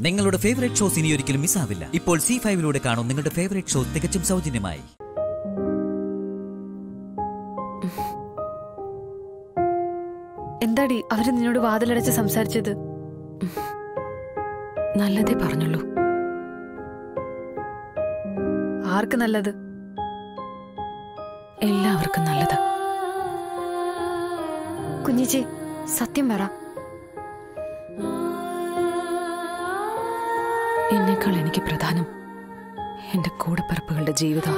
നിങ്ങളുടെ favourite shows ഇനി ഒരിക്കലും മിസ്സാവില്ല ഇപ്പോൾ സി ഫൈവിലൂടെ കാണും നിങ്ങളുടെ ഫേവറേറ്റ് ഷോ തികച്ചും സൗജന്യമായി എന്താടി അവര് നിന്നോട് വാതിലടച്ച് സംസാരിച്ചത് നല്ലതേ പറഞ്ഞുള്ളൂ ആർക്ക് നല്ലത് എല്ലാവർക്കും നല്ലത് കുഞ്ഞിച്ചി സത്യം പറ എന്നേക്കാൾ എനിക്ക് പ്രധാനം എന്റെ കൂടപ്പിറപ്പുകളുടെ ജീവിതം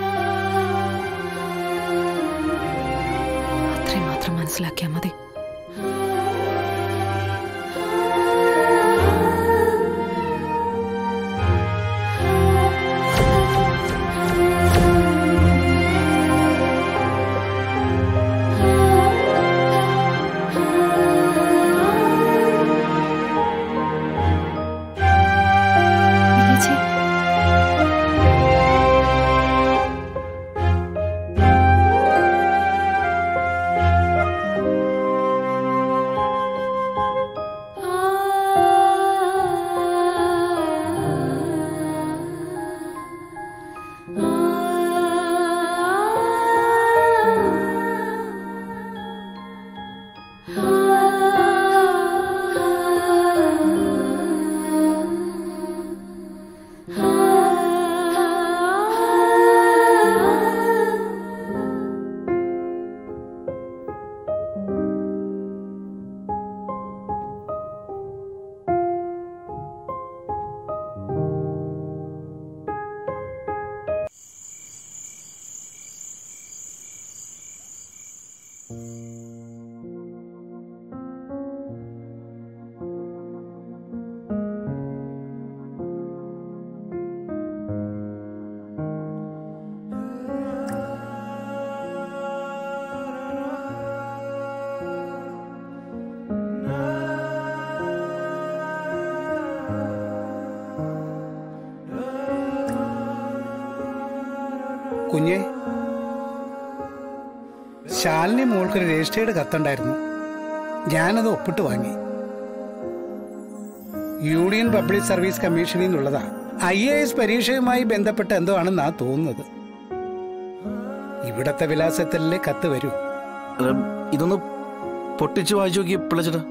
അത്രയും മാത്രം മനസ്സിലാക്കിയാൽ മതി കുഞ്ഞിച്ചി കുഞ്ഞെ ശാലിനി മോൾക്കൊരു രജിസ്റ്റേർഡ് കത്തുണ്ടായിരുന്നു ഞാനത് ഒപ്പിട്ട് വാങ്ങി യൂണിയൻ പബ്ലിക് സർവീസ് കമ്മീഷനിൽ നിന്നുള്ളതാ ഐ എ എസ് പരീക്ഷയുമായി ബന്ധപ്പെട്ട് എന്തോ ആണെന്നാ തോന്നുന്നത് ഇവിടത്തെ വിലാസത്തിലല്ലേ കത്ത് വരൂ അല്ല, ഇതൊന്ന് പൊട്ടിച്ച് വായിച്ചു നോക്കി പിള്ളച്ചേട്ടാ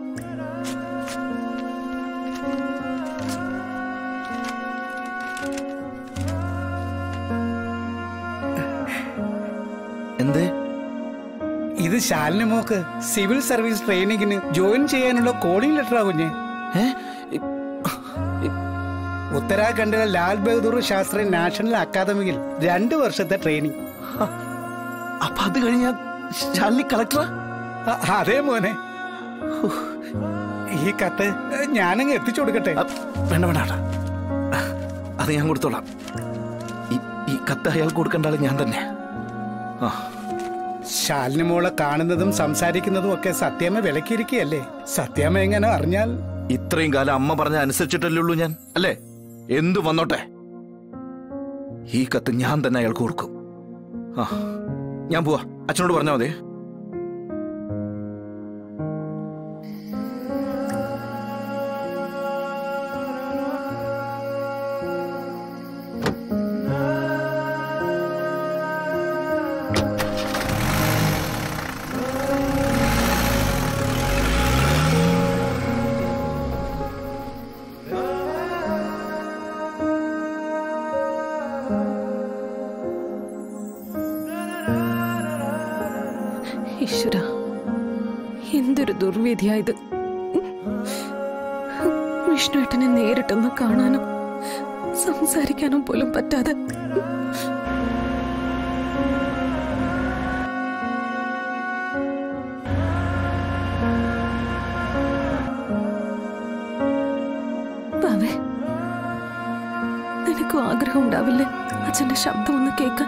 എന്തേ ഇത് ശാലിനി മോക്ക് സിവിൽ സർവീസ് ട്രെയിനിങ്ങിന് ജോയിൻ ചെയ്യാനുള്ള കോളിംഗ് ലെറ്ററാ കുഞ്ഞെ ഏ ഇ- ഇ- ഉത്തരാഖണ്ഡിലെ ലാൽ ബഹദൂർ ശാസ്ത്രി നാഷണൽ അക്കാദമിയിൽ രണ്ട് വർഷത്തെ ട്രെയിനിങ് അപ്പൊ അത് കഴിഞ്ഞ ശാലിനി കളക്ടറാ അ- അതേ മോനെ ഈ കത്ത് ഞാനങ്ങ് എത്തിച്ചു കൊടുക്കട്ടെ അ, വേണ്ട വേണ്ട വേണ്ട അത് ഞാൻ കൊടുത്തോളാം ഈ- ഈ കത്ത് അയാൾക്ക് കൊടുക്കേണ്ട ആള് ഞാൻ തന്നെ ആ ശാലിനി മോളെ കാണുന്നതും സംസാരിക്കുന്നതും ഒക്കെ സത്യാമ്മ വിലക്കിയിരിക്കുകയല്ലേ സത്യാമ്മ എങ്ങനെ അറിഞ്ഞാൽ ഇത്രയും കാലം അമ്മ പറഞ്ഞ അനുസരിച്ചിട്ടല്ലേ ഉള്ളൂ ഞാൻ അല്ലേ എന്തു വന്നോട്ടെ ഈ കത്ത് ഞാൻ തന്നെ അയാൾക്ക് കൊടുക്കും ആ ഞാൻ പോവാ അച്ഛനോട് പറഞ്ഞാൽ മതി ഈശ്വര എന്തൊരു ദുർവിധിയായത് വിഷ്ണുവേട്ടനെ നേരിട്ടൊന്ന് കാണാനും സംസാരിക്കാനും പോലും പറ്റാതെ ബാവേ നിനക്കും ആഗ്രഹം ഉണ്ടാവില്ലേ അച്ഛന്റെ ശബ്ദം ഒന്ന് കേൾക്കാൻ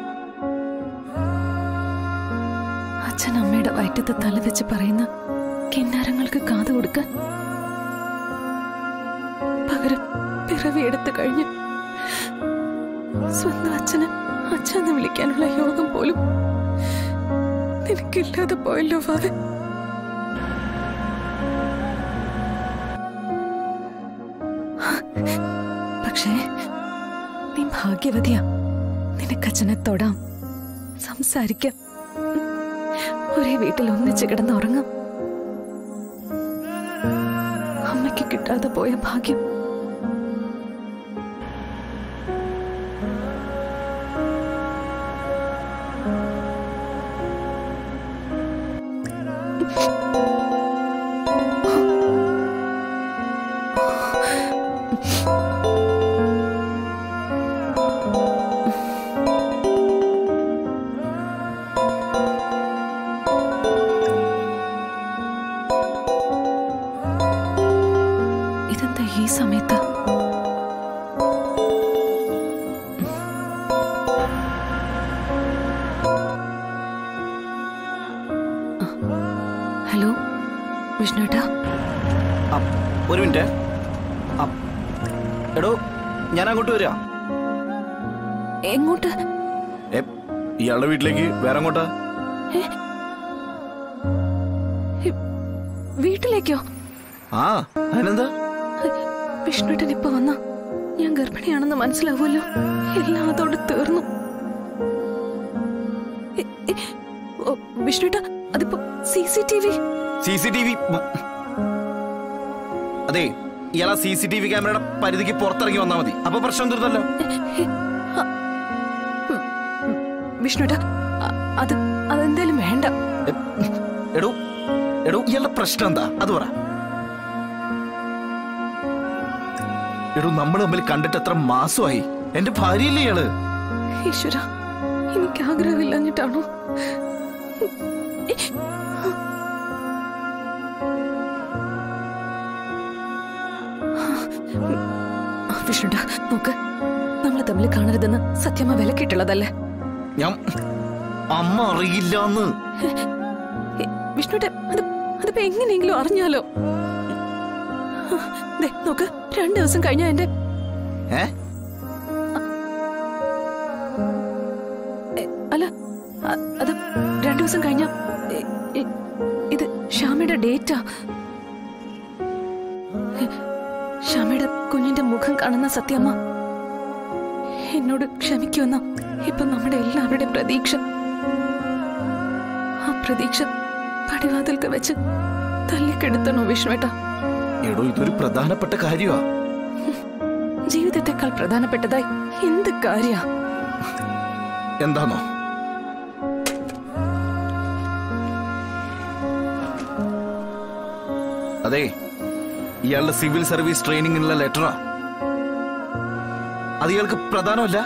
അച്ഛൻ അമ്മയുടെ വയറ്റത്ത് തല വെച്ച് പറയുന്ന കിന്നാരങ്ങൾക്ക് കാതു കൊടുക്കാൻ പകരം പിറവിയെടുത്തു കഴിഞ്ഞ് സ്വന്തം അച്ഛന് അച്ഛന്ന് വിളിക്കാനുള്ള യോഗം പോലും നിനക്കില്ലാതെ പോയല്ലോ വാവേ പക്ഷേ നീ ഭാഗ്യവതിയാ നിനക്കച്ഛനെ തൊടാം സംസാരിക്കാം ഒരേ വീട്ടിൽ ഒന്നിച്ച് കിടന്നുറങ്ങാം അമ്മയ്ക്ക് കിട്ടാതെ പോയ ഭാഗ്യം ഇതെന്താ ഈ സമയത്ത് ഹലോ വിഷ്ണുട്ടാ അ, ഒരു മിനിറ്റ് അ, എടോ ഞാൻ അങ്ങോട്ട് വരിക എങ്ങോട്ട് ഏ, ഇയാളുടെ വീട്ടിലേക്ക് വേറെ അങ്ങോട്ടാ വീട്ടിലേക്കോ ആ അതിനെന്താ വിഷ്ണുട്ടൻ ഇപ്പൊ വന്ന ഞാൻ ഗർഭിണിയാണെന്ന് മനസ്സിലാവുമല്ലോ എല്ലാം അതോടെ തീർന്നു എ- എ- ഓ, വിഷ്ണുട്ട അതിപ്പോ C C T V C C T V അതെ ഇയാളെ സി സി ടി വി ക്യാമറയുടെ പരിധിക്ക് പുറത്തിറങ്ങി വന്നാൽ മതി അപ്പൊ പ്രശ്നം തീർന്നല്ലോ വിഷ്ണുട്ട അത് അതെന്തായാലും വേണ്ട എ, എടോ എടോ ഇയാളുടെ പ്രശ്നം എന്താ അത് പറ എടോ നമ്മൾ തമ്മിൽ കണ്ടിട്ട് എത്ര മാസമായി എന്റെ ഭാര്യയല്ലേ ഇയാള് ഈശ്വര എനിക്ക് ആഗ്രഹമില്ലഞ്ഞിട്ടാണോ വിഷ്ണുട്ട നോക്ക് നമ്മൾ തമ്മിൽ കാണരുതെന്ന് സത്യമ്മ വിലക്കിട്ടുള്ളതല്ലേ ഞാൻ അമ്മ അറിയില്ലാന്ന് വിഷ്ണുട്ടെ അത് അതിപ്പോ എങ്ങനെയെങ്കിലും അറിഞ്ഞാലോ ദേ, നോക്ക് രണ്ടു ദിവസം കഴിഞ്ഞ എന്റെ ഏ എ, അല്ല അ- അത് രണ്ടു ദിവസം കഴിഞ്ഞ എ, എ, ഇത് ഷ്യാമയുടെ ഡേറ്റാ എ, ഷ്യാമയുടെ കുഞ്ഞിന്റെ മുഖം കാണുന്ന സത്യമ്മ എന്നോട് ക്ഷമിക്കുമെന്ന ഇപ്പൊ നമ്മുടെ എല്ലാവരുടെയും പ്രതീക്ഷ ആ പ്രതീക്ഷ പടിവാതിൽക്ക് വെച്ച് തല്ലിക്കെടുത്തണോ വിഷ്ണുവേട്ട എടോ ഇതൊരു പ്രധാനപ്പെട്ട കാര്യമാ ജീവിതത്തെക്കാൾ പ്രധാനപ്പെട്ടതായി എന്ത് കാര്യ എന്താണോ അതെ ഇയാളുടെ സിവിൽ സർവീസ് ട്രെയിനിങ്ങിനുള്ള ലെറ്ററാ അത് ഇയാൾക്ക് പ്രധാനമല്ല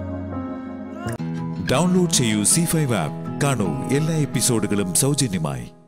ഡൗൺലോഡ് ചെയ്യൂ സി ഫൈവ് ആപ്പ് കാണൂ എല്ലാ എപ്പിസോഡുകളും സൗജന്യമായി